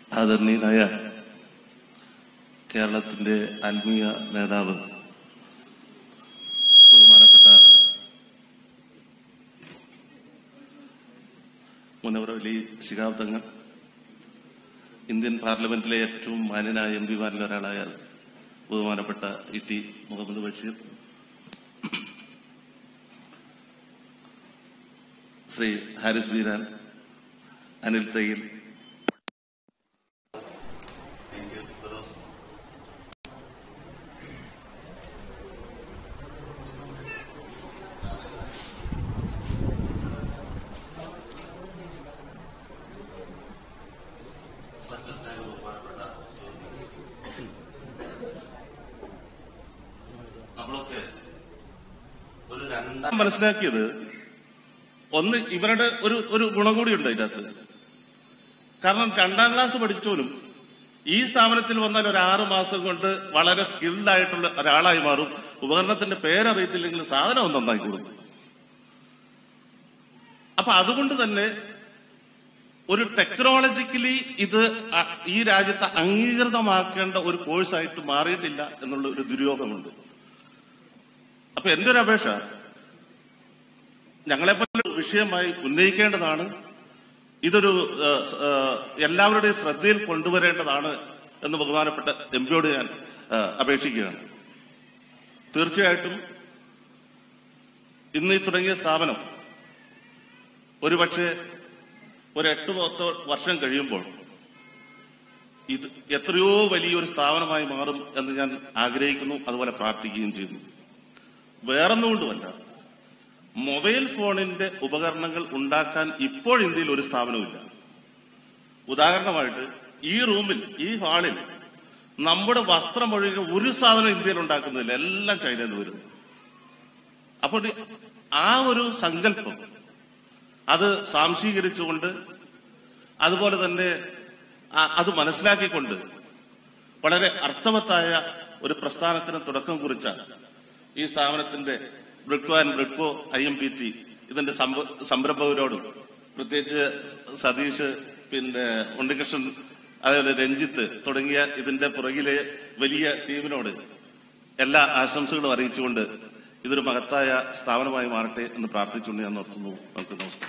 ആദരണീയനായ കേരളത്തിന്റെ ആത്മീയ നേതാവ് ബഹുമാനപ്പെട്ട മുനവർ അലി ശിഹാബ് തങ്ങൾ ഇന്ത്യൻ പാർലമെന്റിലെ ഏറ്റവും മാന്യനായ എം പിമാരിൽ ഒരാളായ ബഹുമാനപ്പെട്ട ഇ ടി മുഹമ്മദ് ബഷീർ ശ്രീ ഹാരിസ് ബീരാൻ അനിൽ തയ്യിൽ നമ്മളൊക്കെ ഒരു രണ്ടാം മനസ്സിലാക്കിയത് ഒന്ന് ഇവരുടെ ഒരു ഒരു ഗുണം കൂടിയുണ്ട് അതിനകത്ത് കാരണം രണ്ടാം ക്ലാസ് പഠിച്ചോലും ഈ സ്ഥാപനത്തിൽ വന്നാൽ ഒരു ആറ് മാസം കൊണ്ട് വളരെ സ്കിൽഡ് ആയിട്ടുള്ള ഒരാളായി മാറും ഉപകരണത്തിന്റെ പേരറിയത്തില്ലെങ്കിൽ സാധനം ഒന്ന് നന്നായി കൊടുക്കും അപ്പൊ അതുകൊണ്ട് തന്നെ ഒരു ടെക്നോളജിക്കലി ഇത് അ- ഈ രാജ്യത്ത് അംഗീകൃതമാക്കേണ്ട ഒരു കോഴ്സായിട്ട് മാറിയിട്ടില്ല എന്നുള്ള ഒരു ദുര്യോഗമുണ്ട് അപ്പൊ എന്റെ ഒരു അപേക്ഷ ഞങ്ങളെപ്പോലെ വിഷയമായി ഉന്നയിക്കേണ്ടതാണ് ഇതൊരു ഏഹ്, സ്- ഏഹ്, എല്ലാവരുടെയും ശ്രദ്ധയിൽ കൊണ്ടുവരേണ്ടതാണ് എന്ന് ബഹുമാനപ്പെട്ട എം പിയോട് ഞാൻ ഏഹ്, അപേക്ഷിക്കുകയാണ് തീർച്ചയായിട്ടും ഇന്ന് ഈ തുടങ്ങിയ സ്ഥാപനം ഒരുപക്ഷെ ഒരു എട്ട് പത്തോ വർഷം കഴിയുമ്പോൾ ഇത് എത്രയോ വലിയൊരു സ്ഥാപനമായി മാറും എന്ന് ഞാൻ ആഗ്രഹിക്കുന്നു അതുപോലെ പ്രാർത്ഥിക്കുകയും ചെയ്യുന്നു വേറൊന്നുകൊണ്ടുമല്ല മൊബൈൽ ഫോണിന്റെ ഉപകരണങ്ങൾ ഉണ്ടാക്കാൻ ഇപ്പോൾ ഇന്ത്യയിൽ ഒരു സ്ഥാപനവുമില്ല ഉദാഹരണമായിട്ട് ഈ റൂമിൽ ഈ ഹാളിൽ നമ്മുടെ വസ്ത്രം ഒഴികെ ഒരു സാധനം ഇന്ത്യയിൽ ഉണ്ടാക്കുന്നില്ല എല്ലാം ചൈനയിൽ നിന്ന് വരുന്നു അപ്പോൾ ഈ- ആ ഒരു സങ്കല്പം അത് സാംശീകരിച്ചുകൊണ്ട് അതുപോലെ തന്നെ ആ- അത് മനസ്സിലാക്കിക്കൊണ്ട് വളരെ അർത്ഥവത്തായ ഒരു പ്രസ്ഥാനത്തിന് തുടക്കം കുറിച്ച ഈ സ്ഥാപനത്തിന്റെ Bridco and Bridco I M P T ഇതിന്റെ സംഭ- സംരംഭകരോടും പ്രത്യേകിച്ച് സതീഷ് പിന്നെ ഉണ്ണികൃഷ്ണൻ അതേപോലെ രഞ്ജിത്ത് തുടങ്ങിയ ഇതിന്റെ പുറകിലെ വലിയ ടീമിനോട് എല്ലാ ആശംസകളും അറിയിച്ചുകൊണ്ട് ഇതൊരു മഹത്തായ സ്ഥാപനമായി മാറട്ടെ എന്ന് പ്രാർത്ഥിച്ചുകൊണ്ട് ഞാൻ നിർത്തുന്നു നമുക്ക് നമസ്കാരം